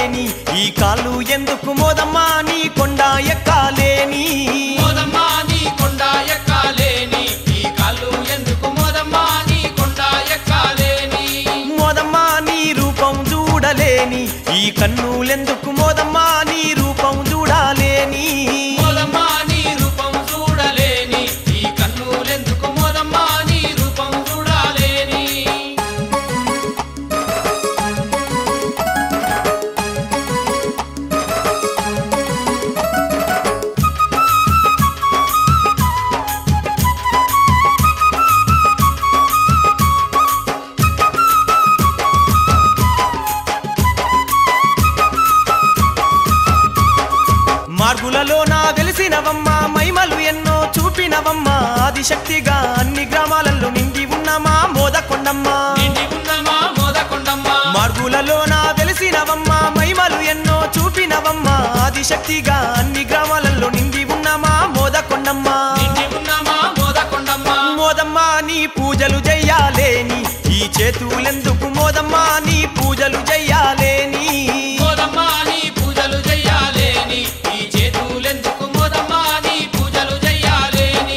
చూడాలేని ఈ కాళ్ళు ఎందుకు మోదమ్మా నీ కొండ ఎక్కాలేని మోదమ్మా నీ కొండ ఎక్కాలేని ఈ కాళ్ళు ఎందుకు మోదమ్మా నీ కొండ ఎక్కాలేని మోదమ్మా నీ రూపం చూడలేని ఈ కన్నులెందుకు మోదమ్మా నీ రూపం చూడాలేని మోదమ్మా నీ రూపం చూడలేని ఈ కన్నులెందుకు మోదమ్మా నీ రూపం చూడాలేని మార్గులలో నా వెలిసినవమ్మా మైమలు ఎన్నో చూపినవమ్మా ఆదిశక్తిగా అన్ని గ్రామాలలో నిండి ఉన్నమా మోదకొండమ్మా నిండి ఉన్నమా మోదకొండమ్మా మార్గులలో నా వెలిసినవమ్మా మైమలు ఎన్నో చూపినవమ్మా ఆదిశక్తిగా అన్ని గ్రామాలలో నిండి ఉన్నమా మోదకొండమ్మా నిండి ఉన్నమా మోదకొండమ్మా మోదమ్మా నీ పూజలు చెయ్యాలేని ఈ చేతులెందుకు మోదమ్మా నీ పూజలు చెయ్యాలేని మోదమ్మా నీ పూజలు చెయ్యాలేని ఈ చేతులెందుకు మోదమ్మా నీ పూజలు చెయ్యాలేని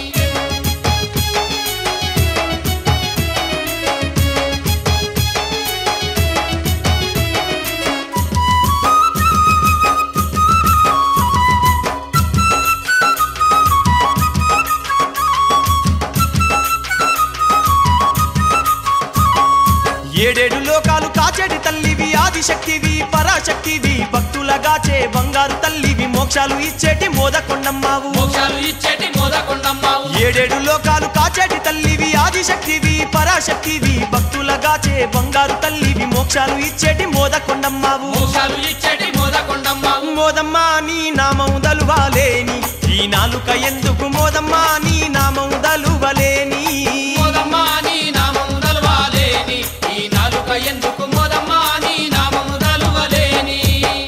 ఏడేడు లోకాలు కాచేటి తల్లివి ఆదిశక్తివి పరాశక్తివి భక్తులగాచే బంగారు తల్లివి మోక్షాలు ఇచ్చేటి మోదకొండమ్మావు మోక్షాలు ఇచ్చేటి మోదకొండమ్మావు ఏడేడు లోకాలు కాచేటి తల్లివి ఆదిశక్తివి పరాశక్తివి భక్తులగాచే బంగారు తల్లివి మోక్షాలు ఇచ్చేటి మోదకొండమ్మావు మోక్షాలు ఇచ్చేటి మోదకొండమ్మావు మోదమ్మా నీ నామం దలువాలేని ఈ నాలుక ఎందుకు మోదమ్మా నీ నామం దలువలేని మోదమ్మా నీ నామము దలువాలేని ఈ నాలుక ఎందుకు మోదమ్మా నీ నామము దలువలేని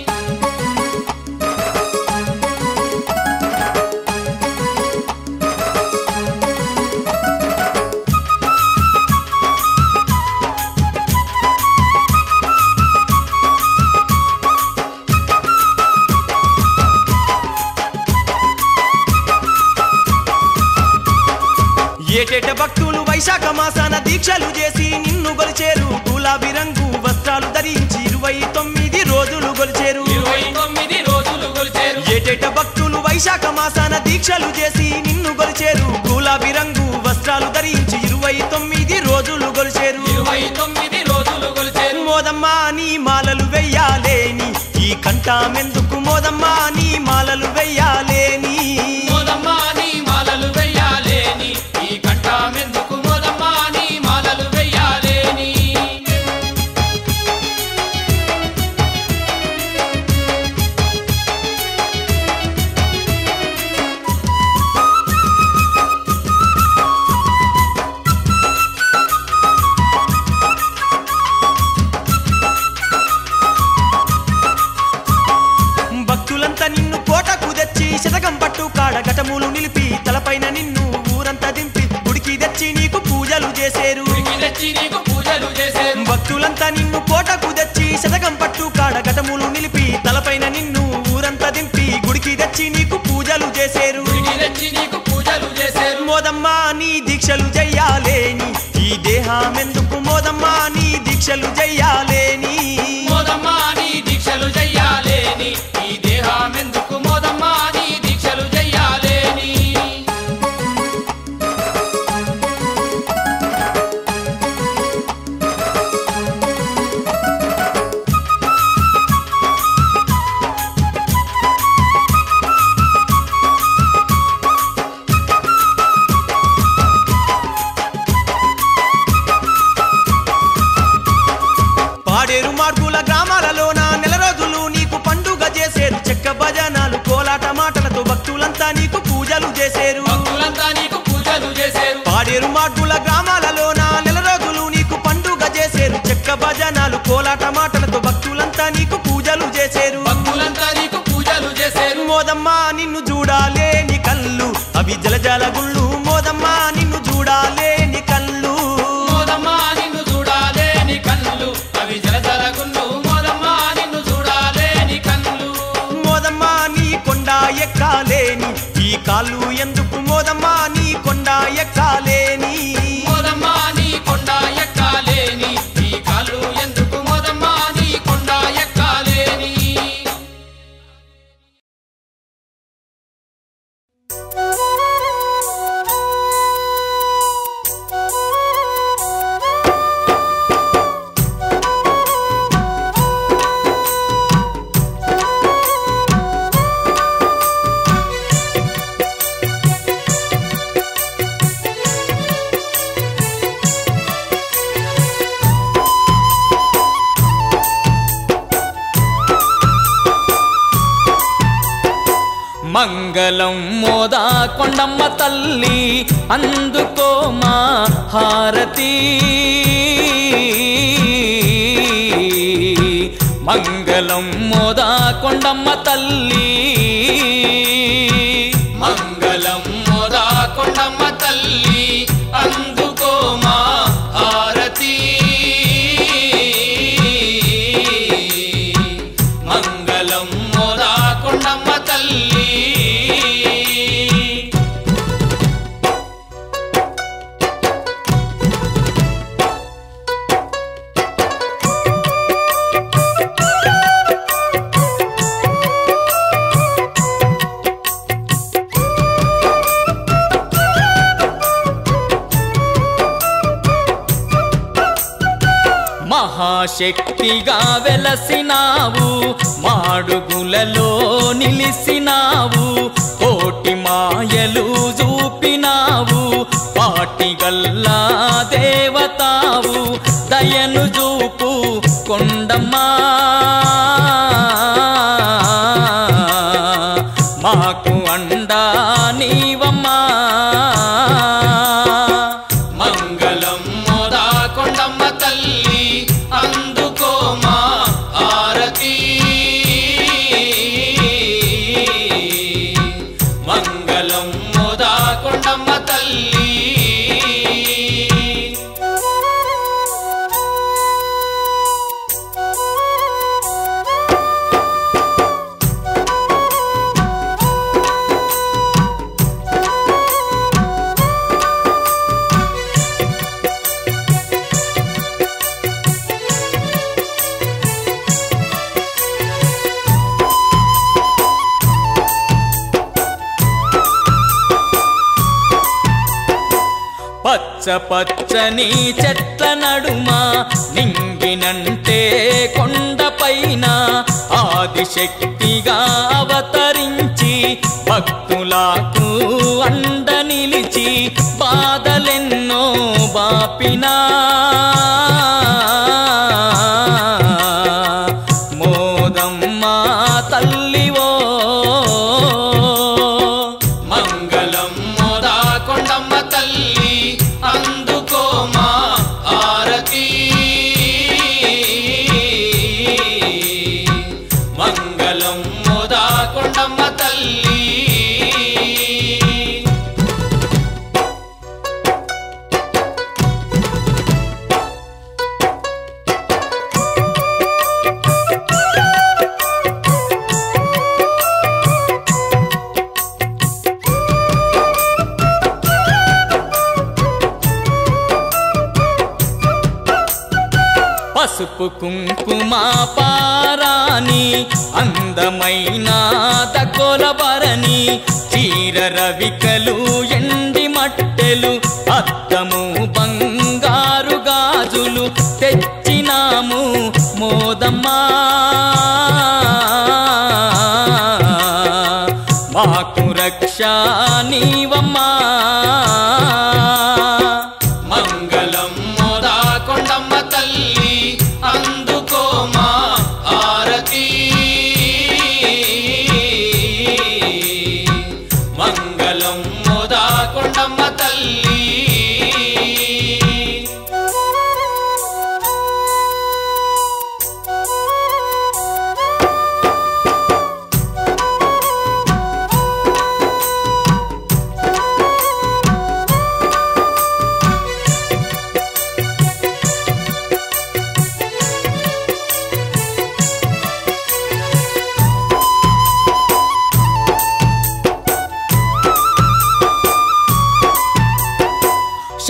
ఏటేట భక్తులు వైశాఖ మాసాన దీక్షలు చేసి నిన్ను గొలిచేరు గులాబీ రంగు వస్త్రాలు ధరించి ఇరవై తొమ్మిది రోజులు గొలిచేరు ఇరవై తొమ్మిది రోజులు కొలిచేరు ఏటేట భక్తులు వైశాఖ మాసాన దీక్షలు చేసి నిన్ను గొలిచేరు గులాబీ రంగు వస్త్రాలు ధరించి ఇరవై తొమ్మిది రోజులు గొలిచేరు ఇరవై తొమ్మిది రోజులు కొలిచేరు మోదమ్మా నీ మాలలు వెయ్యాలేని ఈ కంఠమెందుకు మోదమ్మా నీ మాలలు వెయ్యాలేని మోదమ్మా నీ మాలలు వెయ్యాలేని ఈ కంఠమెందుకు మోదమ్మా నీ మాలలు వెయ్యాలేని భక్తులంతా నిన్ను కోటకు తెచ్చి శతకం పట్టు కాడ ఘటములు నిలిపి తలపైన నిన్ను ఊరంతా దింపి గుడికి తెచ్చి నీకు పూజలు చేసేరు గుడికి తెచ్చి నీకు పూజలు చేసేరు భక్తులంతా నిన్ను కోటకు తెచ్చి శతకం పట్టు కాడ ఘటములు నిలిపి తలపైన నిన్ను ఊరంతా దింపి గుడికి తెచ్చి నీకు పూజలు చేసేరు గుడికి తెచ్చి నీకు పూజలు చేసేరు మోదమ్మా నీ దీక్షలు చెయ్యాలేని ఈ దేహమెందుకు మోదమ్మా నీ దీక్షలు చెయ్యాలేని మోదమ్మా నీ దీక్షలు చెయ్యాలేని ఈ దేహమెందుకు మోదమ్మా నీ దీక్షలు చెయ్యాలేని పాడేరు మార్గుల గ్రామాలలోన నెల రోజులు నీకు పండుగ చేసేరు చెక్క భజనాలు కోలాట మాటలతో భక్తులంతా నీకు పూజలు చేసేరు భక్తులంతా నీకు పూజలు చేసేరు పాడేరు మార్గుల గ్రామాలలోన నెల రోజులు నీకు పండుగ చేసేరు చెక్క భజనాలు కోలాట మాటలతో భక్తులంతా నీకు పూజలు చేసేరు భక్తులంతా నీకు పూజలు చేసేరు మోదమ్మా నిన్ను చూడాలేని కళ్ళు అవి జలజల గుళ్ళు మోదమ్మా నిన్ను చూడాలేని కళ్ళు మోదమ్మా నిన్ను చూడాలేని కన్నులు అవి జలజల గుళ్ళు మోదమ్మా నిన్ను చూడాలేని ఈ కాళ్ళు ఎందుకు మోదమ్మా నీ కొండ ఎక్కాలేని మోదమ్మా నీ కొండ ఎక్కాలేని ఈ కాళ్ళు ఎందుకు మోదమ్మా నీ కొండ ఎక్కాలేని మంగళం మోదా కొండమ్మ తల్లి అందుకో మా హారతి మంగళం మోదా కొండమ్మ తల్లి మంగళం మోదా కొండమ్మ తల్లి అందుకో మా హారతి మంగళం మోదా కొండమ్మ తల్లి మహాశక్తిగా వెలసినావు మాడుగులలో నిలిసినావు కోటి మాయలు చూపినావు పాటిగల్లా దేవతావు దయను చూపు కొండమ్మా మాకు అండా నీవమ్మా మంగళం మోదా కొండమ్మ తల్లి అందుకో మా హారతి మంగళం మోదా కొండమ్మ తల్లి పచ్చ పచ్చని చెట్ల నడుమ నింగినంటే కొండపైన ఆదిశక్తిగా అవతరించి భక్తులకు అండ నిలిచి బాధలెన్నో బాపినా మోదమ్మ తల్లివో మంగళం మోదా కొండమ్మ తల్లి అందుకో మా హారతి మంగళం మోదా కొండమ్మ తల్లి పసుపు కుంకుమ పారాని అందమైన దకోల భరణి చీర రవికలు ఎండి మట్టెలు అద్దము బంగారు గాజులు తెచ్చినాము మోదమ్మా మాకు రక్ష నీవమ్మా మంగళం మోదా కొండమ్మ తల్లి అందుకో మా హారతి మంగళం మోదా కొండమ్మ తల్లి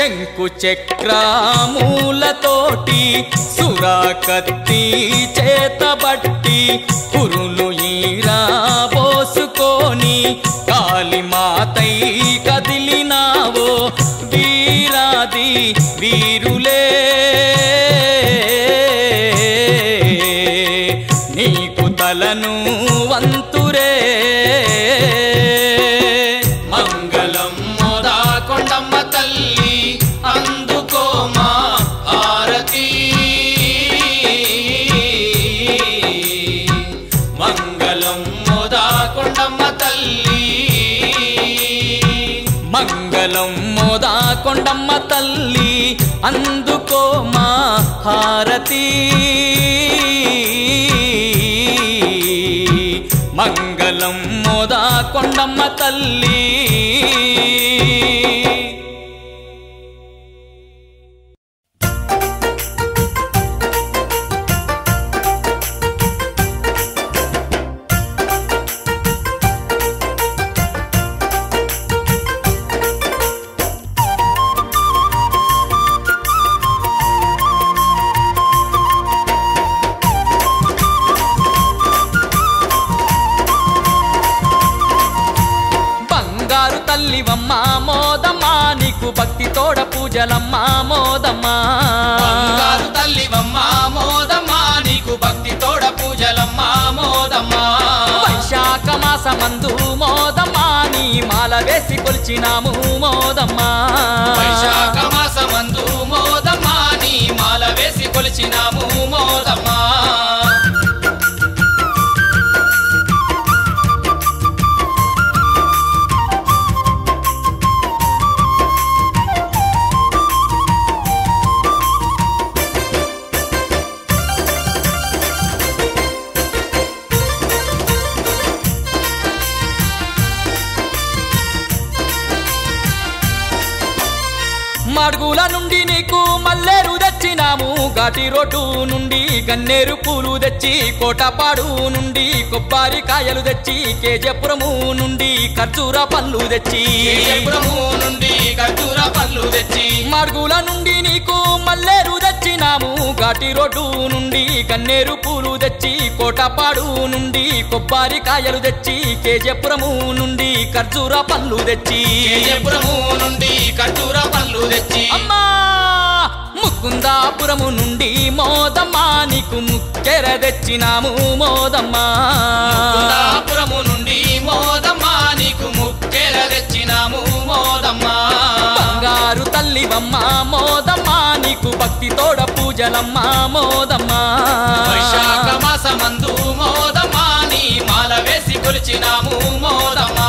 శంకు చక్రమూలతోటి సురాకత్తి చేతబట్టి కురులు ఈరా పోసుకొని కాలిమాతై కదిలినావో వీరాది వీరులే నీకు తలను వంతురే మంగళం మోదా కొండమ్మ తల్లి అందుకో మా హారతి మంగళం మోదా కొండమ్మ తల్లి మంగళం మోదా కొండమ్మ తల్లి అందుకో మా హారతి మంగళం మోదా కొండమ్మ తల్లి బంగారు తల్లివమ్మ మోదమ్మా నీకు భక్తి తోడ పూజలమ్మ మోదమ్మా బంగారు తల్లివమ్మ మోదమ్మా నీకు భక్తి తోడ పూజలమ్మ మోదమ్మా వైశాఖ మాసమందు మోదమ్మా నీ మాల వేసి కొలిచినాము మోదమ్మా వైశాఖ మాసమందు మోదమ్మా నీ మాల వేసి కొలిచినాము మోదమ్మా మడుగుల నుండి నీకు మల్లేరు తెచ్చినాము ఘాటి రోడ్డు నుండి గన్నేరు పూలు తెచ్చి కోటపాడు నుండి కొబ్బరికాయలు తెచ్చి కేజపురము నుండి ఖర్జూర పళ్ళు తెచ్చి విజయపురము నుండి ఖర్జూర పళ్ళు తెచ్చి మడుగుల నుండి నీకు మల్లేరు తెచ్చినాము ఘాటి రోడ్డు నుండి గన్నేరు పూలు తెచ్చి కోటపాడు నుండి కొబ్బరికాయలు తెచ్చి కేజపురము నుండి ఖర్జూర పళ్ళు తెచ్చి విజయపురము నుండి ఖర్జూర పళ్ళు తెచ్చి అమ్మా ముకుందాపురము నుండి మోదమ్మా నీకు ముక్కెర తెచ్చినాము మోదమ్మా కుందాపురము నుండి మోదమ్మా నీకు ముక్కెల తెచ్చినాము మోదమ్మా బంగారు తల్లివమ్మ మోదమ్మా నీకు భక్తి తోడ పూజలమ్మ మోదమ్మా వైశాఖ మాసమందు మోదమ్మా నీ మాల వేసి కొలిచినాము మోదమ్మా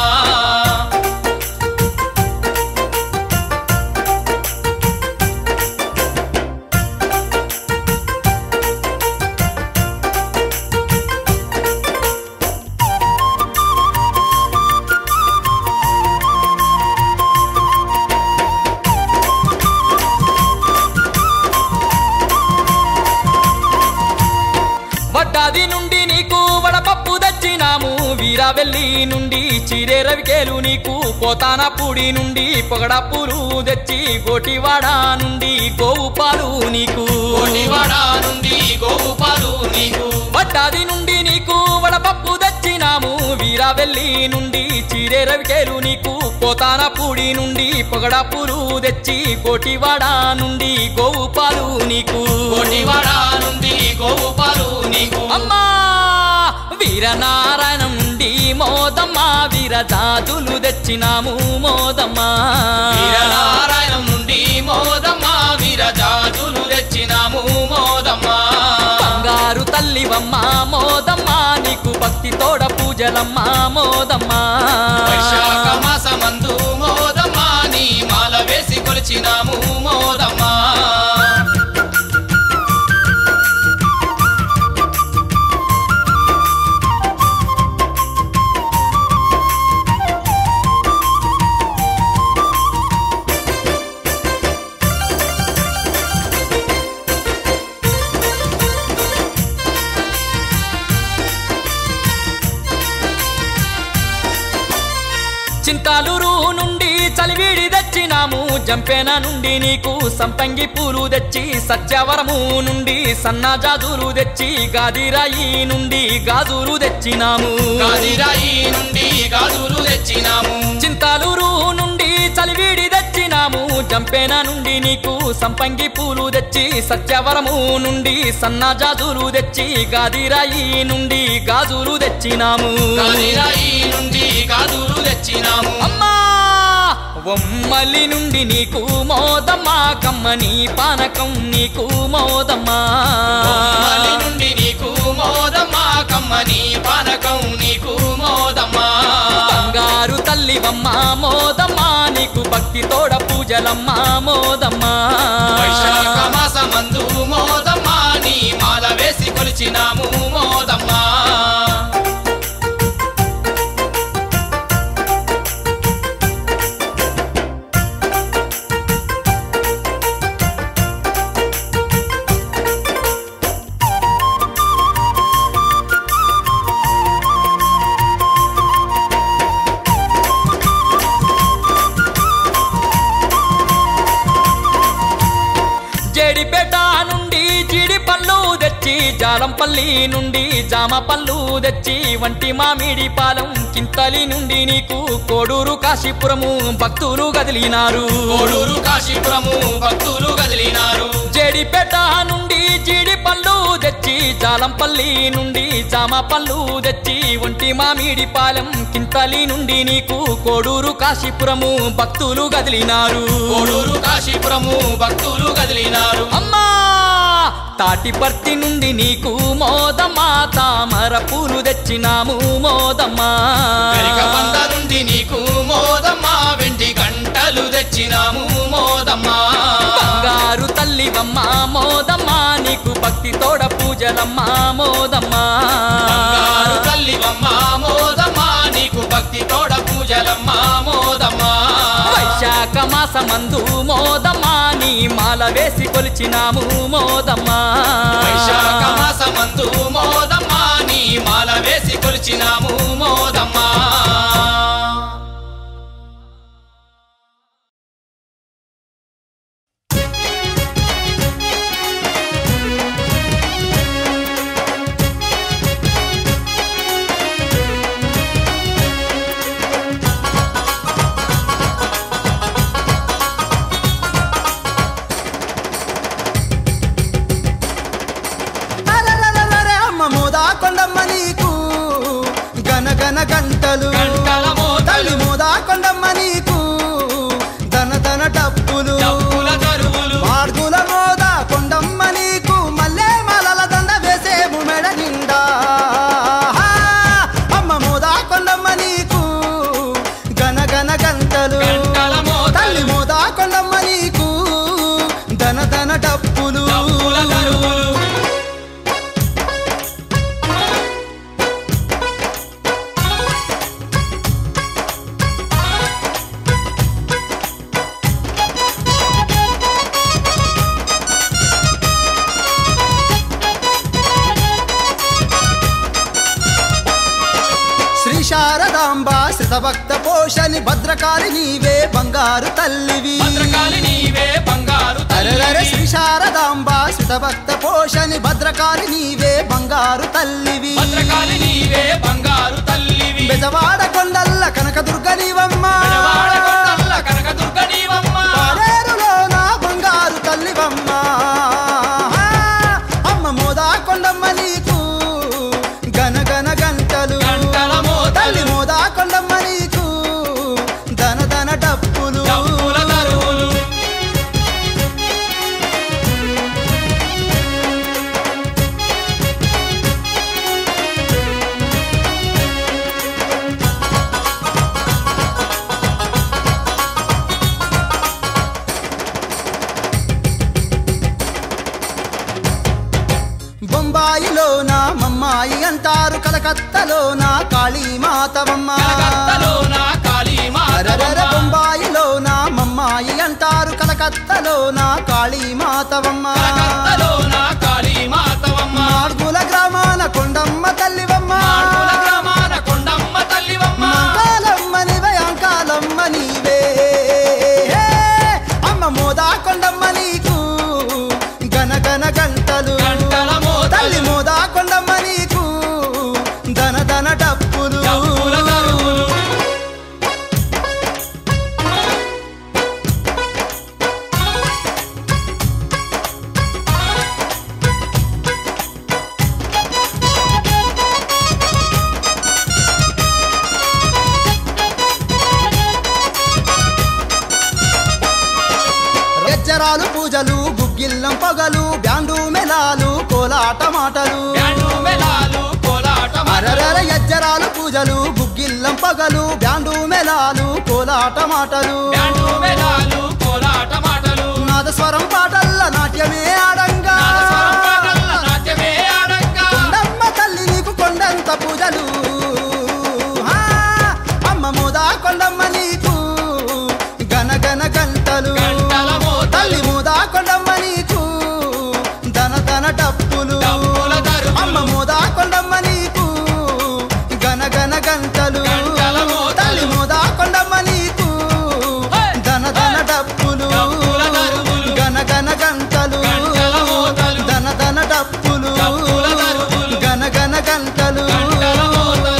వడ్డాది నుండి నీకు వడపప్పు తెచ్చినాము వీరావెల్లి నుండి చిరే రవికేలు నీకు పోతానపూడి నుండి పొగడపూలు తెచ్చి గోటివాడ నుండి గోవు పాలు నీకు కోటివాడ నుండి గోపాలు నీకు వడ్డాది నుండి నీకు వడపప్పు తెచ్చినాము వీరావెల్లి నుండి చిరే రవికేలు నీకు పోతానపూడి నుండి పొగడపూలు తెచ్చి గోటివాడ నుండి గోవు పాలు నీకు కోటివాడ నుండి గోపాలు నీకు అమ్మా వీరనారాయణం నుండి మోదమ్మా వీరజాజులు తెచ్చినాము మోదమ్మా వీరనారాయణం నుండి మోదమ్మా వీరజాజులు తెచ్చినాము మోదమ్మా బంగారు తల్లివమ్మ మోదమ్మా నీకు భక్తి తోడ పూజలమ్మ మోదమ్మా వైశాఖ మాసమందు మోదమ్మా నీ మాల వేసి కొలిచినాము మోదమ్మా చింతాలూరు నుండి చలివిడి తెచ్చినాము తెచ్చినాము జంపేన నుండి నీకు సంపంగి పూలు తెచ్చి సత్యవరము నుండి సన్నజాజులు తెచ్చి గాదిరాయి నుండి గాజులు తెచ్చినాము కాదిరాయి నుండి గాజులు తెచ్చినాము చింతాలూరు నుండి చలివిడి తెచ్చినాము జంపేన నుండి నీకు సంపంగి పూలు తెచ్చి సత్యవరము నుండి సన్నజాజులు తెచ్చి గాదిరాయి నుండి గాజులు తెచ్చినాము కాదిరాయి నుండి గాజులు తెచ్చినాము అమ్మా వమ్మలి నుండి నీకు మోదమ్మా కమ్మని పానకం నీకు మోదమ్మా మలి నుండి నీకు మోదమ్మా కమ్మని పానకం నీకు మోదమ్మా బంగారు తల్లివమ్మా మోదమ్మా నీకు భక్తి తోడ పూజలమ్మా మోదమ్మా వైశాఖ మాసమందు మోదమ్మా నీ మాల వేసి కొలిచినాము మోదమ్మా జేడిపేట నుండి జీడి పళ్ళు తెచ్చి జాలంపల్లి నుండి జామ పళ్ళు తెచ్చి వంటి మామిడి పాలెం కింతలి నుండి నీకు కోడూరు కాశీపురము భక్తులు కదిలినారు కోడూరు కాశీపురము భక్తులు కదిలినారు జేడిపేట నుండి జీడి పళ్ళు తెచ్చి జాలంపల్లి నుండి జామ పళ్ళు తెచ్చి ఒంటి మామిడి పాలెం కింతలి నుండి నీకు కోడూరు కాశీపురము భక్తులు కదిలినారు కోడూరు కాశీపురము భక్తులు కదిలినారు అమ్మా తాటిపర్తి నుండి నీకు మోదమ్మా తామర పూలు తెచ్చినాము మోదమ్మా పెరికబంద నుండి నీకు మోదమ్మా వెండి గంటలు తెచ్చినాము మోదమ్మా బంగారు తల్లివమ్మా మోదమ్మా నీకు భక్తి తోడ పూజలమ్మా మోదమ్మా బంగారు తల్లివమ్మా మోదమ్మా నీకు భక్తి తోడ పూజలమ్మా మోదమ్మా వైశాఖ మాసమందు మోదమ్మా నీ మాల వేసి కొలిచినాము మోదమ్మా వైశాఖ మాసమందు మోదమ్మా నీ మాల వేసి కొలిచినాము మోదమ్మా అరెరెరెరె అమ్మ మోదా కొండమ్మ నీకు గన గన గంటలు గంటల మోతలు. తల్లి మోదా కొండమ్మ నీకు ధన ధన డప్పులు డప్పుల కరువులు మార్గుల మోదా కొండమ్మ నీకు మల్లె మలల దండ వేసేము మెడ నిండా హా! అమ్మ మోదా కొండమ్మ నీకు గన గన గంటలు గంటల మోతలు. తల్లి మోదా కొండమ్మ నీకు ధన ధన డప్పులు డప్పుల కరువులు శ్రీ శారదాంబ శ్రితభక్త పోషని భద్రకాళి నీవే బంగారు తల్లివి భద్రకాళి నీవే బంగారు అరెరెరె తల్లివి. శ్రీ శారదాంబ శ్రితభక్త పోషని భద్రకాళి నీవే బంగారు తల్లివి భద్రకాళి నీవే బంగారు తల్లివి బెజవాడ కొండల్ల కనకదుర్గ నీవమ్మ పెదవాడ కొండల్ల కనకదుర్గ నీవమ్మ పాలేరులో నా బంగారు తల్లివమ్మ అమ్మ మోదా కొండమ్మ నీకు గన గన గంటలు గంటల మోతలు. తల్లి మోదా కొండమ్మ నీకు ధన ధన డప్పులు డప్పుల కరువులు బొంబాయిలోన మమ్మాయి అంటారు కలకత్తలోన కాళీమాతవమ్మ కలకత్తలోన కాళీ అరెరెరె మాతవమ్మ బొంబాయిలోన మమ్మాయి అంటారు కలకత్తలోన కాళీమాతవమ్మ కలకత్తలోన కాళీ మాతవమ్మ మార్గుల గ్రామాన కొండమ్మ తల్లివమ్మ మార్పుల గ్రామాన కొండమ్మ తల్లివమ్మ మంకాలమ్మ నీవే అంకాలమ్మ నీవే హే! పొగలు బ్యాండు మెలాలు కోలాట మాటలు బ్యాండు మెలాలు కోలాట అరరర ఎజ్జరాలు పూజలు గుగ్గిల్లం పగలు బ్యాండు మెలాలు కోలాట మాటలు బ్యాండు మెలాలు కోలాట మాటలు నాదస్వరం పాటల్ల నాట్యమే ఆడంగా నాదస్వరం పాటల నాట్యమే ఆడంగా కొండమ్మ తల్లి నీకు కొండంత పూజలు ఆ, అమ్మ మోదా కొండమ్మ నీకు గన గన గంటలు గంటల మోతలు. తల్లి మోదా కొండమ్మ నీకు ధన ధన డప్పులు డప్పుల దరువులు. అమ్మ మోదా కొండమ్మ నీకు గన గన గంటలు గంటల మోతలు. తల్లి మోదా కొండమ్మ నీకు హే! ధన ధన హే! డప్పులు డప్పుల దరువులు. గన గన గంటలు గంటల మోతలు. ధన ధన డప్పులు డప్పుల దరువులు. గన గన గంటలు గంటల మోతలు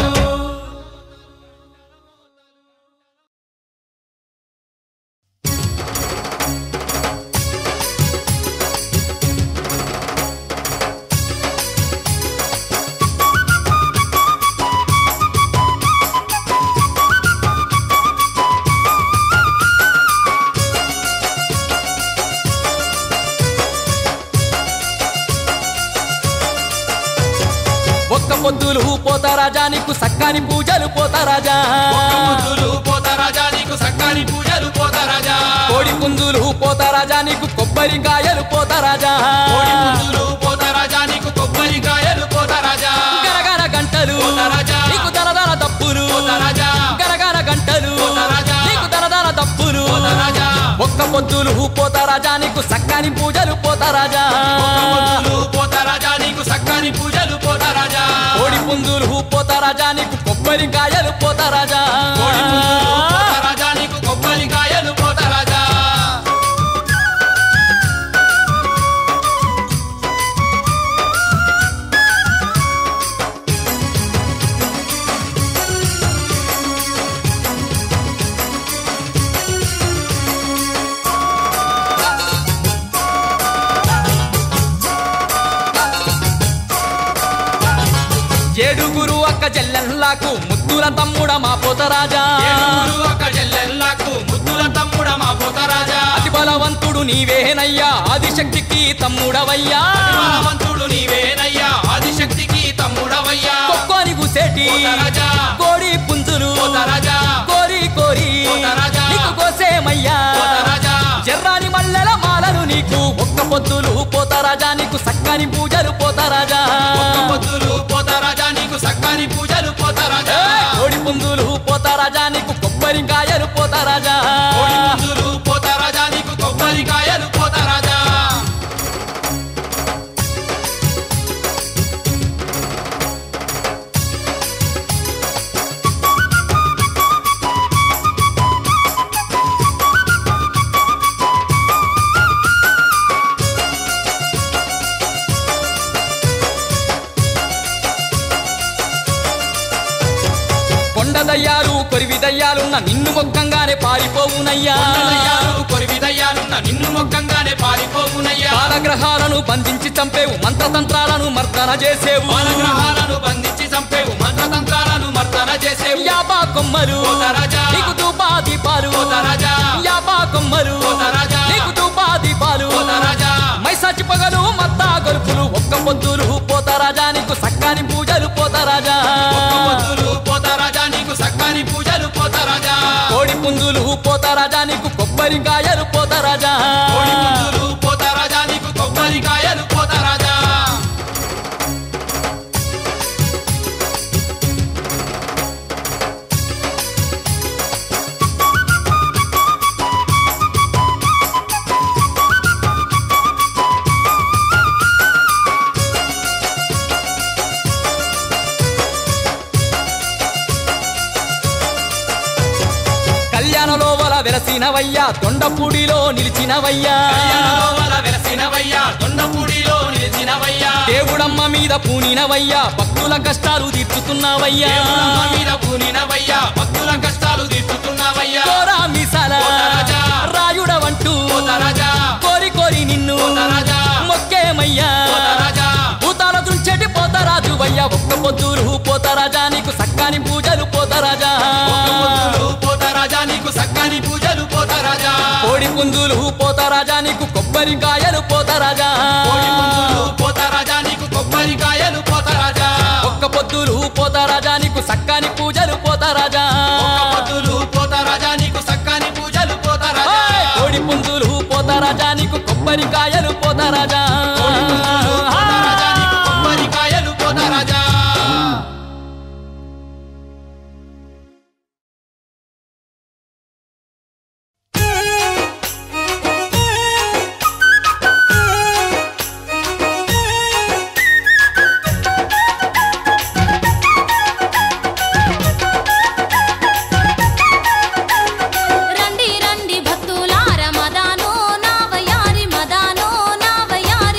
ఒక్క పొద్దులు పోతారాజా నీకు సక్కాని పూజలు పోతారాజా ఒక్క ముద్దులు పోతరాజా నీకు సక్కాని పూజలు పోతరాజా కోడి పుంజులు పోతారాజా నీకు కొబ్బరికాయలు పోతారాజా కోడి పుంజులు పోతరాజా నీకు కొబ్బరికాయలు పోతరాజా గరగర గంటలు పోతారాజా. నీకు దరదర తప్పులు పోతారాజా. గరగర గంటలు పోతారాజా. నీకు దరదర తప్పులు పోతారాజా. ఒక్క పొద్దులు పోతారాజా నీకు సక్కాని పూజలు పోతారాజా ఒక్క ముద్దులు పోతరాజా నీకు సక్కాని పూజలు పోతరాజా కోడి పుంజులు పోతారాజా నీకు కొబ్బరికాయలు పోతారాజా కోడి పుంజులు పోతరాజా నీకు కొబ్బరికాయలు పోతరాజా ఏడుగురు అక్క చెల్లెళ్ళకు ముద్దుల తమ్ముడ మా పోతరాజా ఏడుగురు అక్క చెల్లెళ్ళకు ముద్దుల తమ్ముడ మా పోతరాజా అతి బలవంతుడు నీవేనయ్యా ఆదిశక్తికి తమ్ముడవయ్యా బలవంతుడు నీవేనయ్యా ఆదిశక్తికి తమ్ముడవయ్యా కొక్కోని గుసేటి పోతరాజా. కోడి పుంజులు పోతరాజా. కోరి కోరి పోతరాజా. నీకు కోసేమయ్యా పోతరాజా. జర్రాని మల్లెల మాలలు నీకు ఒక్క పొద్దులు పోతారాజా నీకు సక్కని పూజలు పోతారాజా ఒక్క పొద్దులు పోతరాజా నీకు సక్కాని పూజలు పోతరాజా ఏయ్! కోడి పుంజులు పోతారాజా నీకు కొబ్బరికాయలు పోతారాజా కోడి పుంజులు పోతరాజా నీకు కొబ్బరికాయలు పోతరాజా కొండ దయ్యాలు కొరివి దయ్యాలున్న నిన్ను మొక్కంగానే పారిపోవునయ్యా కొండలయ్యాలు కొరివిదయ్యాలున్న నిన్ను మొక్కంగానే పారిపోవునయ్యా బాలగ్రహాలను బంధించి చంపేవు మంత్రతంత్రాలను మర్దన చేసేవు బాలగ్రహాలను బంధించి చంపేవు మంత్రతంత్రాలను మర్దన చేసేవు యాబా కొమ్మలు పోతరాజా. నీకు తూపా దీపాలు పోతరాజా. యాబా కొమ్మలు పోతరాజా. నీకు తూపా దీపాలు పోతరాజా. మైసాచి పగలు మత్తా గొలుపులు ఒక్క పొద్దులు పోతారాజా నీకు సక్కాని పూజలు పోతారాజా ఒక్క పొద్దులు పోతరాజా నీకు సక్కాని పూజలు పోతరాజా కోడి పుంజులు పోతారాజా నీకు కొబ్బరికాయలు పోతారాజా కోడి పుంజులు పోతరాజా నీకు కొబ్బరికాయలు పోతరాజా కళ్యాణలోవల వెలసినవయ్యా తొండపూడిలో నిలిచినవయ్యా కళ్యాణలోవల వెలసినవయ్యా దొండపూడిలో నిలిచినవయ్యా దేవుడమ్మ మీద పూనినవయ్యా భక్తుల కష్టాలు తీర్చుతున్నావయ్యా దేవుడమ్మ మీద పూనినవయ్యా భక్తుల కష్టాలు తీర్చుతున్నావయ్యా కోరా మిసాల పోతరాజా. రాయుడవంటూ పోతరాజా. కోరి కోరి నిన్ను పోతరాజా. మొక్కేమయ్యా పోతరాజా. భూతాల దుంచెటి పోతరాజు వయ్యా ఒక్క పొద్దులు పోతరాజా నీకు సక్కాని పూజలు పోతరాజా ఒక్క పొద్దులు పోతరాజా నీకు సక్కాని పూజలు పోతరాజా కోడి పుంజులు పోతరాజా నీకు కొబ్బరికాయలు పోతరాజా కోడి పుంజులు పోతరాజా నీకు కొబ్బరికాయలు పోతరాజా ఒక్క పొద్దులు పోతరాజా నీకు సక్కాని పూజలు పోతరాజా ఒక్క పొద్దులు పోతరాజా నీకు సక్కని పూజలు పోతరాజా ఓయ్! కోడి పుంజులు పోతరాజా నీకు కొబ్బరికాయలు పోతరాజా కోడి పుంజులు పోతరాజా నీకు కొబ్బరికాయలు పోతరాజా రండి రండి భక్తులార మదానో నావయారి మదానో నావయారి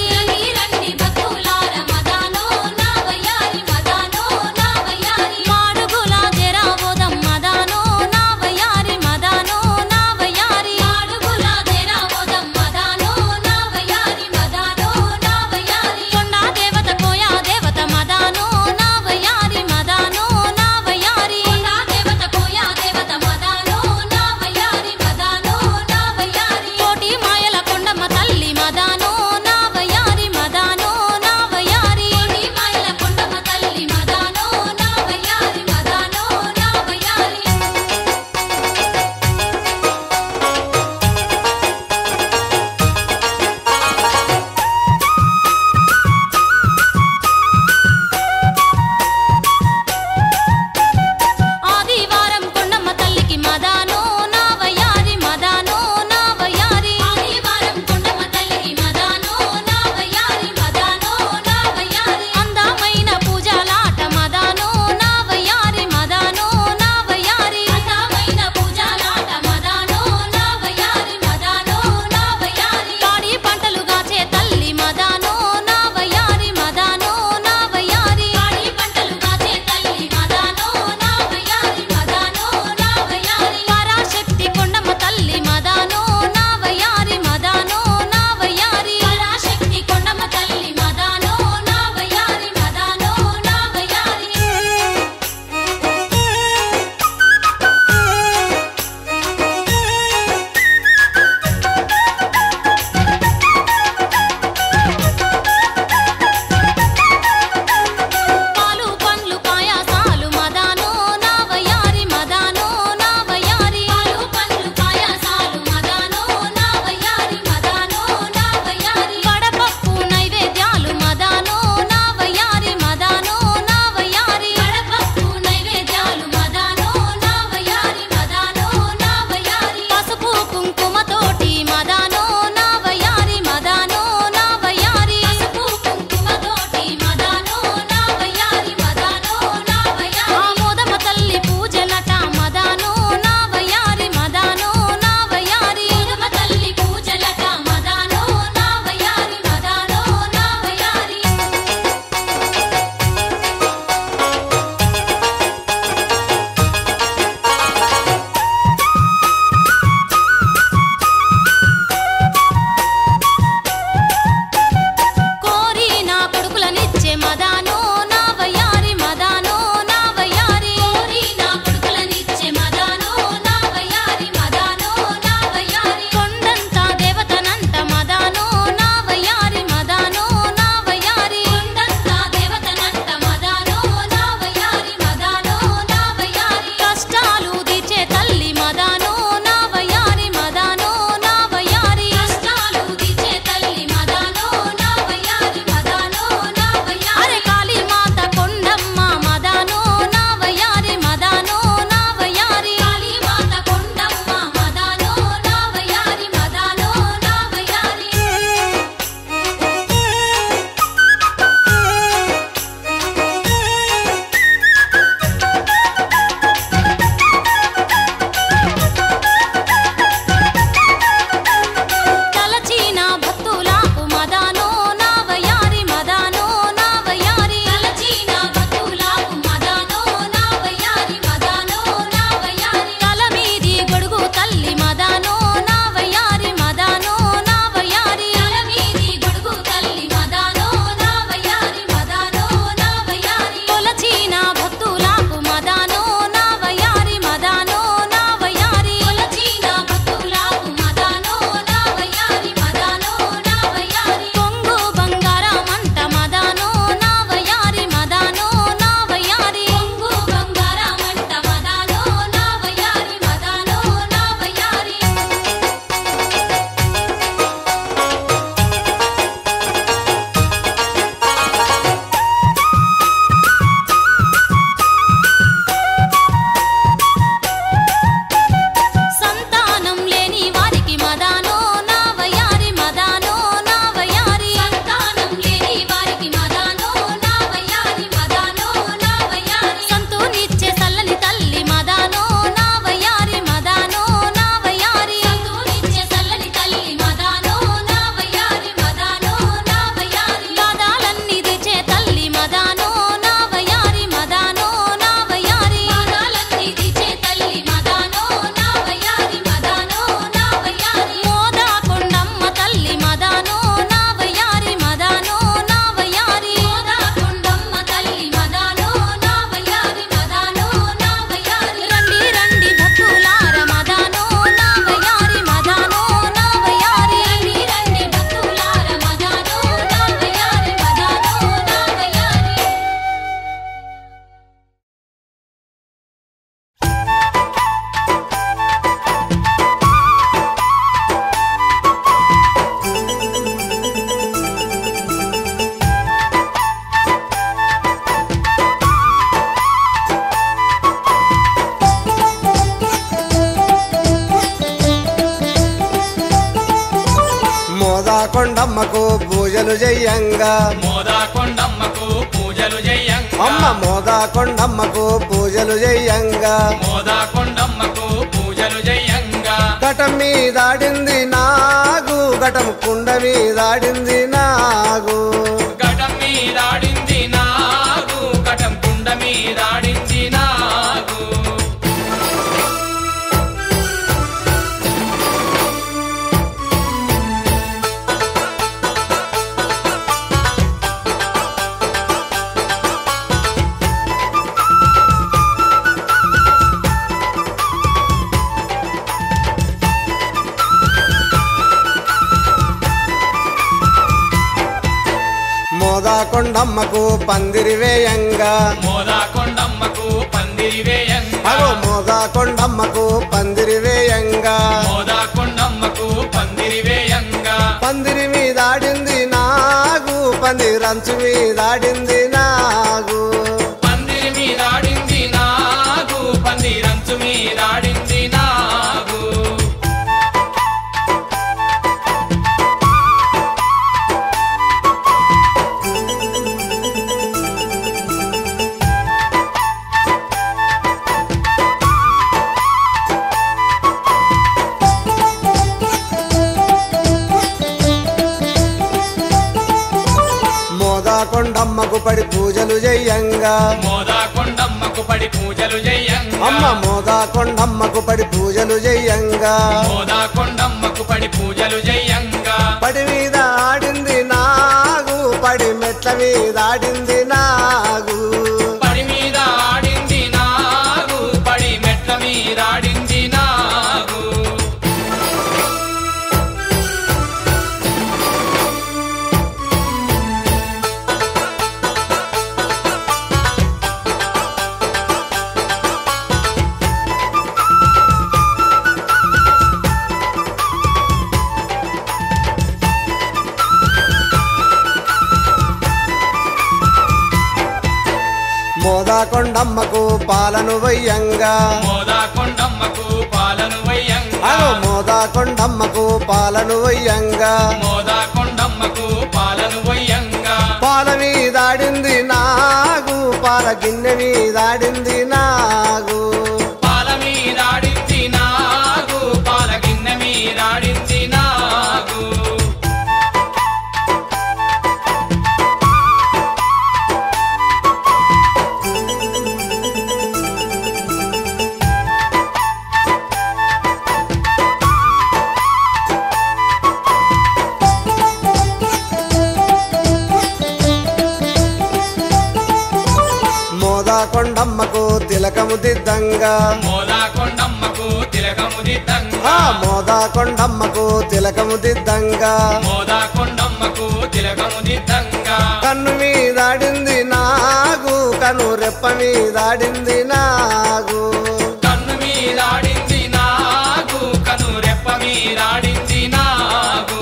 కొండమ్మకు పూజలు చెయ్యంగా మోదా కొండమ్మకు పూజలు చెయ్యంగా అమ్మ మోదా కొండమ్మకు పూజలు చెయ్యంగా మోదా కొండమ్మకు పూజలు చెయ్యంగా ఘటం మీదాడింది నాగు ఘటం కుండ మీదాడింది నాగు ఘటం మీదాడింది నాగు ఘటం కుండ మీదాడింది నాగు మోదా కొండమ్మకు పందిరి వేయంగా మోదా కొండమ్మకు పందిరి వేయంగా అగో మోదా కొండమ్మకు పందిరి వేయంగా మోదా కొండమ్మకు పందిరి వేయంగా పందిరి మీదాడింది నాగు పందిరంచు మీదాడింది నాగు పందిరి మీదాడింది నాగు పందిరంచు మీదాడింది నాగు మోదా కొండమ్మకు పడి పూజలు చెయ్యంగా మోదా కొండమ్మకు పడి పూజలు చెయ్యంగా అమ్మ మోదా కొండమ్మకు పడి పూజలు చెయ్యంగా మోదా కొండమ్మకు పడి పూజలు చెయ్యంగా పడి మీద ఆడింది నాగు పడి మెట్ల మీద ఆడింది నాగు పడి మీద ఆడింది నాగు పడి మెట్ల మీద ఆడింది నాగు మోదా కొండమ్మకు పాలను వయ్యంగా మోదా కొండమ్మకు పాలను వయ్యంగా అగో మోదా కొండమ్మకు పాలను వయ్యంగా మోదా కొండమ్మకు పాలను వయ్యంగా పాల మీదాడింది నాగు పాల గిన్నె మీదాడింది నాగు పాల మీద ఆడింది నాగు పాల గిన్నె మీద ఆడింది నాగు మోదా కొండమ్మకు తిలకము దిద్దంగా మోదా కొండమ్మకు తిలకము దిద్దంగా ఆ మోదా కొండమ్మకు తిలకము దిద్దంగా మోదా కొండమ్మకు తిలకము దిద్దంగా కన్ను మీదాడింది నాగు కను రెప్ప మీదాడింది నాగు కన్ను మీద ఆడింది నాగు కను రెప్ప మీద ఆడింది నాగు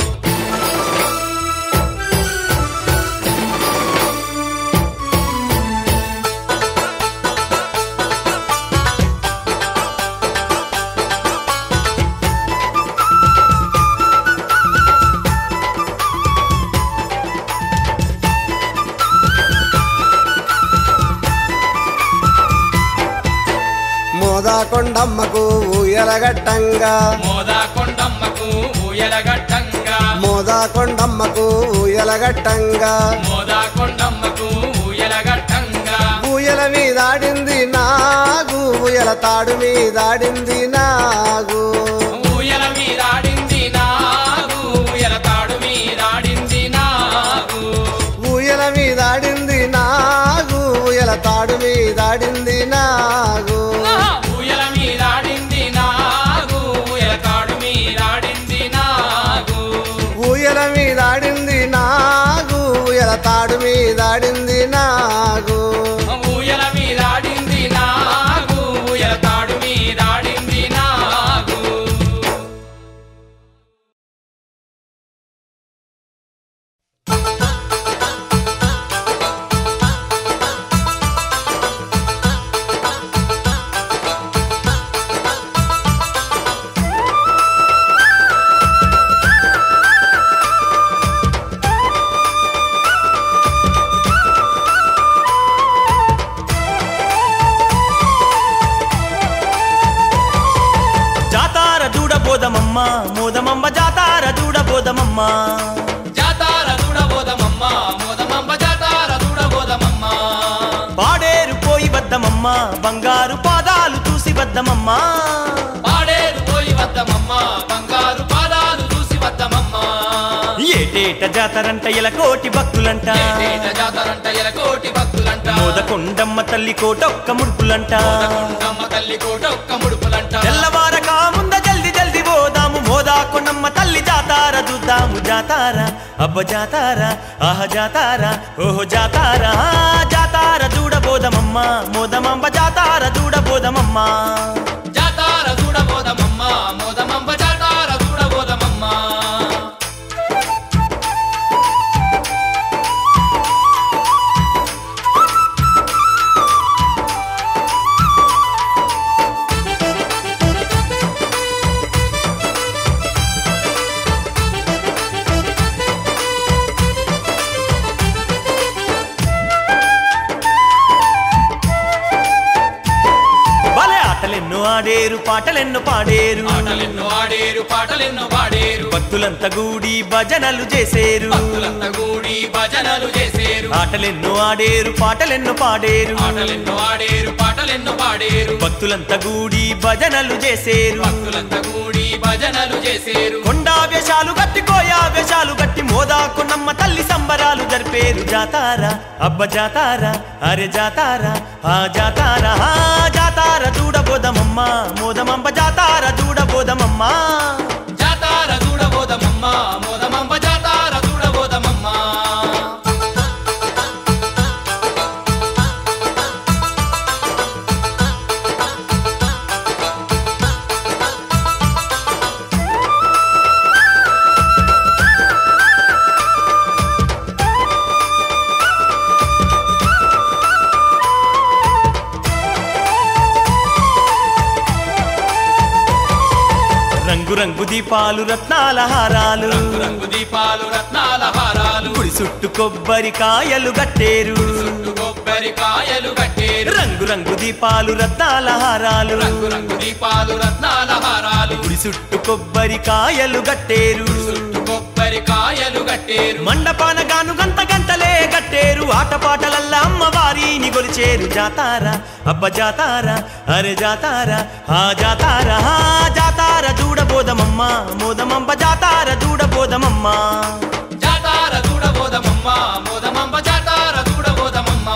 మోదా కొండమ్మకు ఊయలగట్టంగా మోదా కొండమ్మకు ఊయలగట్టంగా మోదా కొండమ్మకు ఊయలగట్టంగా మోదా కొండమ్మకు ఊయలగట్టంగా ఊయల మీదాడింది నాగు ఊయల తాడు మీదాడింది నాగు ఊయల మీద ఆడింది నాగు ఊయల తాడు మీద ఆడింది నాగు ఊయల మీదాడింది నాగు ఊయల తాడు మీదాడింది నాగు ఊయల మీద ఆడింది నాగు ఊయల తాడు మీద ఆడింది నాగు ఊయల మీదాడింది నాగు ఊయల తాడు మీదాడింది నాగు ఊయల మీద ఆడింది నాగు ఊయల తాడు మీద ఆడింది నాగు చూడబోదమమ్మ మోదమంబ జాతార చూడబోదమమ్మ జాతార చూడబోదమమ్మ మోదమంబ జాతార చూడబోదమమ్మ పాడేరు పోయి వద్దమమ్మ బంగారు పాదాలు చూసి వద్దమమ్మ పాడేరు పోయి వద్దమమ్మ బంగారు పాదాలు చూసి వద్దమమ్మ ఏటేట జాతరంట ఇలా కోటి భక్తులంట ఏటేట జాతరంట ఎలకోటి భక్తులంట మోదకొండమ్మ తల్లి కోటొక్క ముడుపులంట మోదకుండమ్మ తల్లి కోట ఒక్క ముడుపులంట తెల్లవారక ముంద జల్ది జల్ది పోదాము మోదాకొండమ్మ తల్లి జాతార చూద్దాము జాతార అబ్బ జాతార ఆహ జాతార ఓహో జాతార ఆ జాతార చూడబోదమమ్మ మోదమంబ జాతార చూడబోదమమ్మ జాతార చూడబోదమమ్మ మోదమంబ జాతార చూడబోదమమ్మ భలే ఆటలెన్నో ఆడేరు పాటలెన్నో పాడేరు ఆటలెన్నో ఆడేరు పాటలెన్నో పాడేరు భక్తులంతా గూడి భజనలు చేసేరు భక్తులంతా కూడి భజనలు చేసేరు ఆటలెన్నో ఆడేరు పాటలెన్నో పాడేరు ఆటలెన్నో ఆడేరు పాటలెన్నో పాడేరు భక్తులంతా గూడి భజనలు చేసేరు భక్తులంతా కూడి భజనలు చేసేరు కొండా వేషాలు గట్టి కోయా వేషాలు గట్టి మోదా కొన్నమ్మ తల్లి సంబరాలు జరిపేరు జాతారా అబ్బ జాతారా అరే జాతారా ఆ జాతారా ఆ జాతార చూడబోదమమ్మ మోదమంబ జాతార చూడబోదమమ్మ జాతార చూడబోదమమ్మ మోదమంబ జాతార చూడబోదమమ్మ రంగు రంగు దీపాలు రత్నాల హారాలు రంగు దీపాలు రత్నాల హారాలు గుడి చుట్టు కొబ్బరికాయలు గట్టేరు చుట్టు కొబ్బరికాయలు కట్టేరు రంగు రంగు దీపాలు రత్నాల హారాలు రంగు రంగు దీపాలు రత్నాల హారాలు గుడి చుట్టు కొబ్బరికాయలు గట్టేరు చుట్టు కొబ్బరికాయలు కట్టేరు మండపాన గాను గంట గంటలే గట్టేరు ఆటపాటలల్లా అమ్మవారిని గొలిచేరు జాతారా అబ్బ జాతారా అరే జాతారా ఆ జాతారా ఆ జాతార చూడబోదమమ్మ మోదమంబ జాతార చూడబోదమమ్మ జాతార చూడబోదమమ్మ మోదమంబ జాతార చూడబోదమమ్మ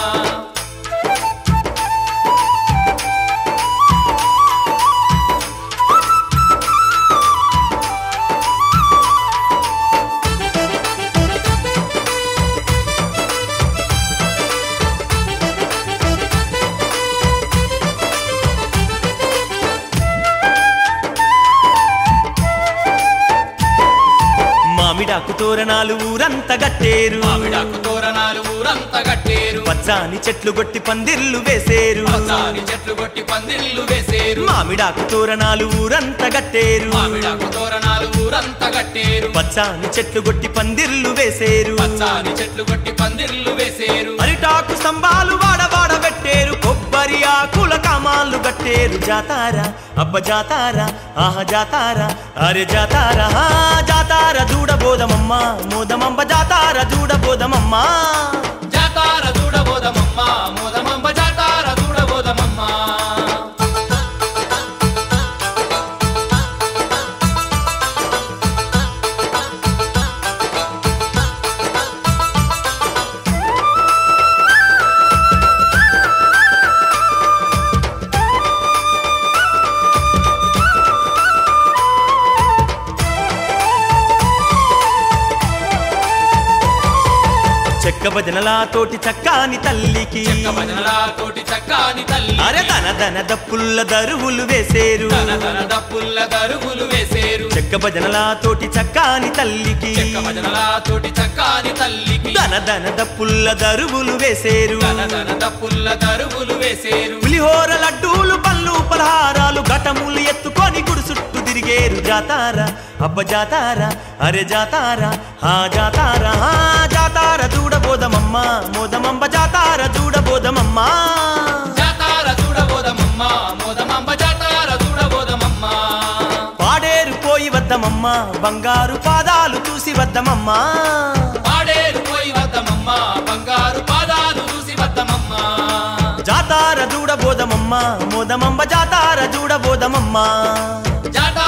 మామిడాకు తోరణాలు ఊరంతా గట్టేరు మామిడాకు తోరణాలు ఊరంతా కట్టేరు పచ్చాని చెట్లు గొట్టి పందిర్లు వేసేరు పచ్చాని చెట్లు కొట్టి పందిళ్ళు వేసేరు మామిడాకు తోరణాలు ఊరంతా గట్టేరు మామిడాకు తోరణాలు ఊరంతా కట్టేరు పచ్చాని చెట్లు గొట్టి పందిర్లు వేసేరు పచ్చాని చెట్లు కొట్టి పందిళ్ళు వేసేరు అరిటాకు స్తంభాలు వాడవాడ పెట్టేరు కొబ్బరి ఆకుల కమాళ్ళు కట్టేరు జాతారా అబ్బ జాతారా ఆహ జాతారా అరే జాతారా ఆ జాతార చూడబోదమమ్మ మోదమంబ జాతార చూడబోదమమ్మ జాతార చూడబోదమమ్మ మోదమంబ జాతార చూడబోదమమ్మ చెక్క భజనలా తోటి చక్కాని తల్లికి చెక్క భజనల తోటి చక్కాని తల్లి అరే తన దన దప్పుల్ల దరువులు వేసేరు తన తన దప్పుల్ల దరుగులు వేసేరు చెక్క భజనలా తోటి చక్కాని తల్లికి చెక్క భజనల తోటి చక్కాని తల్లికి దన దన దప్పుల్ల దరువులు వేసేరు తన తన దప్పుల్ల దరుగులు వేసేరు పులిహోర లడ్డూలు పళ్ళు పలహారాలు ఘటములు ఎత్తుకొని గుడి చుట్టూ తిరిగేరు జాతారా అబ్బ జాతారా అరే జాతారా ఆ జాతారా ఆ జాతార చూడబోదమమ్మ మోదమంబ జాతార చూడబోదమమ్మ జాతార చూడబోదమమ్మ మోదమంబ జాతార చూడబోదమమ్మ పాడేరు పోయి వద్దమమ్మ బంగారు పాదాలు చూసి వద్దమమ్మ పాడేరు పోయి వద్దమమ్మ బంగారు పాదాలు చూసి వద్దమమ్మ జాతార చూడబోదమమ్మ మోదమంబ జాతార చూడబోదమమ్మ జాట